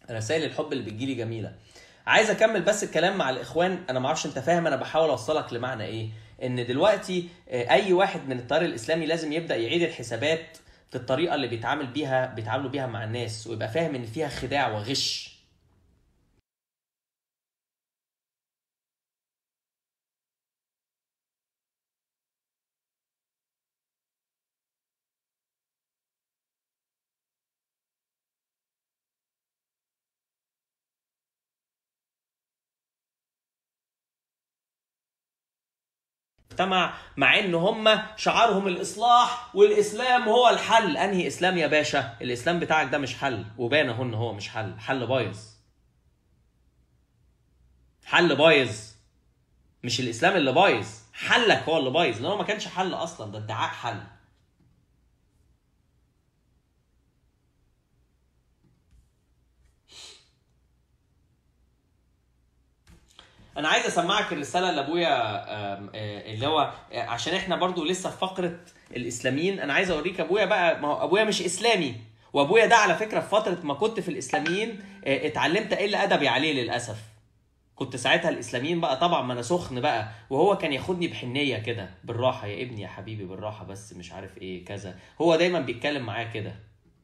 رسائل الحب اللي بتجيلي جميله عايز اكمل بس الكلام مع الاخوان انا ما اعرفش انت فاهم انا بحاول اوصلك لمعنى ايه ان دلوقتي آه، اي واحد من التيار الاسلامي لازم يبدا يعيد الحسابات في الطريقه اللي بيتعامل بيها بيتعاملوا بيها مع الناس ويبقى فاهم ان فيها خداع وغش مجتمع مع ان هم شعارهم الاصلاح والاسلام هو الحل انهي اسلام يا باشا الاسلام بتاعك ده مش حل وبان اهو ان هو مش حل حل بايظ حل بايظ مش الاسلام اللي بايظ حلك هو اللي بايظ لان هو ما كانش حل اصلا ده ادعاء حل انا عايز اسمعك الرساله لابويا آم، آه، اللي هو آه، عشان احنا برضو لسه في فقره الاسلاميين انا عايز اوريك ابويا بقى ما هو ابويا مش اسلامي وابويا ده على فكره في فتره ما كنت في الاسلاميين آه، اتعلمت اقل ادبي عليه للاسف كنت ساعتها الاسلاميين بقى طبعا ما انا سخن بقى وهو كان ياخدني بحنيه كده بالراحه يا ابني يا حبيبي بالراحه بس مش عارف ايه كذا هو دايما بيتكلم معايا كده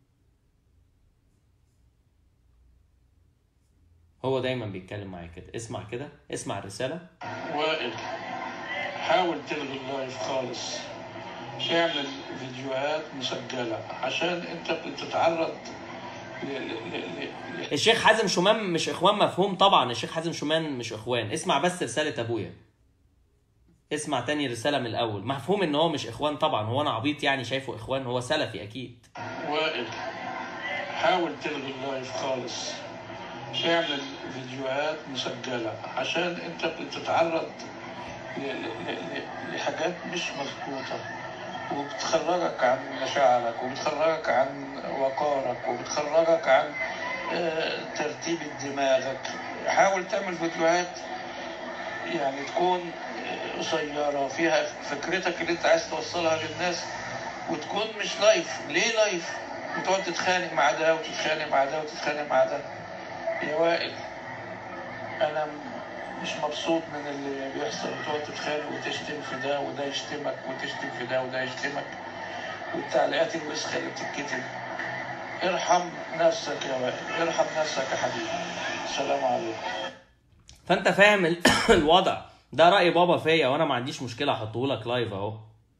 هو دايما بيتكلم معايا كده اسمع كده اسمع الرساله وائل حاول تلغي اللايف خالص اعمل فيديوهات مسجلة عشان انت بتتعرض ل... ل... ل... ل... الشيخ حازم شومان مش اخوان مفهوم طبعا الشيخ حازم شومان مش اخوان اسمع بس رساله ابويا اسمع تاني رساله من الاول مفهوم ان هو مش اخوان طبعا هو انا عبيط يعني شايفه اخوان هو سلفي اكيد وائل حاول تلغي اللايف خالص اعمل فيديوهات مسجلة عشان انت بتتعرض ل... ل... ل... لحاجات مش مظبوطة وبتخرجك عن مشاعرك وبتخرجك عن وقارك وبتخرجك عن آه، ترتيب دماغك حاول تعمل فيديوهات يعني تكون آه، قصيرة فيها فكرتك اللي انت عايز توصلها للناس وتكون مش لايف ليه لايف وتقعد تتخانق مع ده وتتخانق مع ده وتتخانق مع ده يا وائل انا م- مش مبسوط من اللي بيحصل وتقعد تتخانق وتشتم في ده وده يشتمك وتشتم في ده وده يشتمك والتعليقات الوسخه اللي بتتكتب ارحم نفسك يا وائل ارحم نفسك يا حبيبي السلام عليكم فانت فاهم ال- الوضع ده راي بابا فيا وانا ما عنديش مشكله احطه لك لايف اهو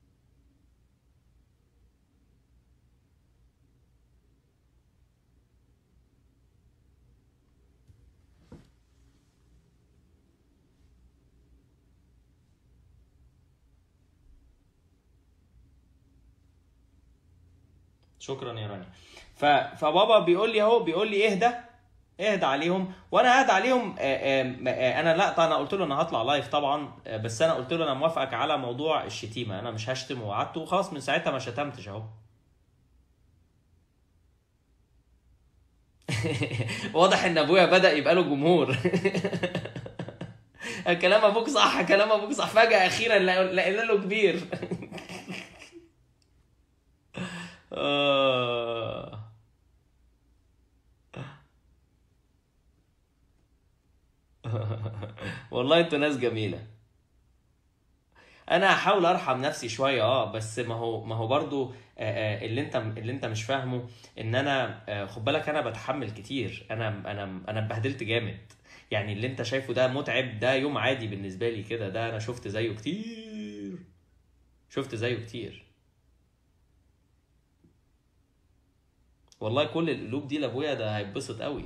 شكرا يا رانيا ف... فبابا بيقول لي اهو بيقول لي اهدى اهدى عليهم وانا اهدى عليهم آه، آه، آه، انا لا طبعا انا قلت له انا هطلع لايف طبعا آه، بس انا قلت له انا موافقك على موضوع الشتيمه انا مش هشتم ووعدته وخلاص من ساعتها ما شتمتش اهو واضح ان ابويا بدا يبقى له جمهور كلام ابوك صح كلام ابوك صح فجاه اخيرا لقينا لقينا له كبير آه. والله انتوا ناس جميلة انا هحاول ارحم نفسي شوية اه بس ما هو ما هو برضو آه، آه، اللي انت اللي انت مش فاهمه ان انا آه، خد بالك انا بتحمل كتير انا انا انا اتبهدلت جامد يعني اللي انت شايفه ده متعب ده يوم عادي بالنسبة لي كده ده انا شفت زيه كتير شفت زيه كتير والله كل القلوب دي لابويا ده هيتبسط قوي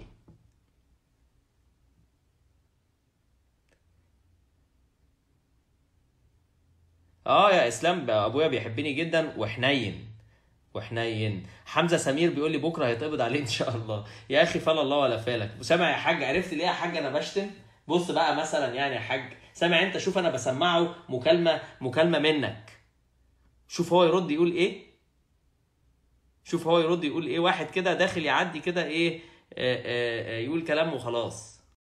اه يا اسلام ابويا بيحبني جدا وحنين وحنين حمزه سمير بيقول لي بكره هيتقبض عليه ان شاء الله يا اخي فلا الله ولا فالك سامع يا حاج عرفت ليه يا حاج انا بشتم بص بقى مثلا يعني يا حاج سامع انت شوف انا بسمعه مكالمه مكالمه منك شوف هو يرد يقول ايه شوف هو يرد يقول ايه واحد كده داخل يعدي كده ايه آه آه آه يقول كلام وخلاص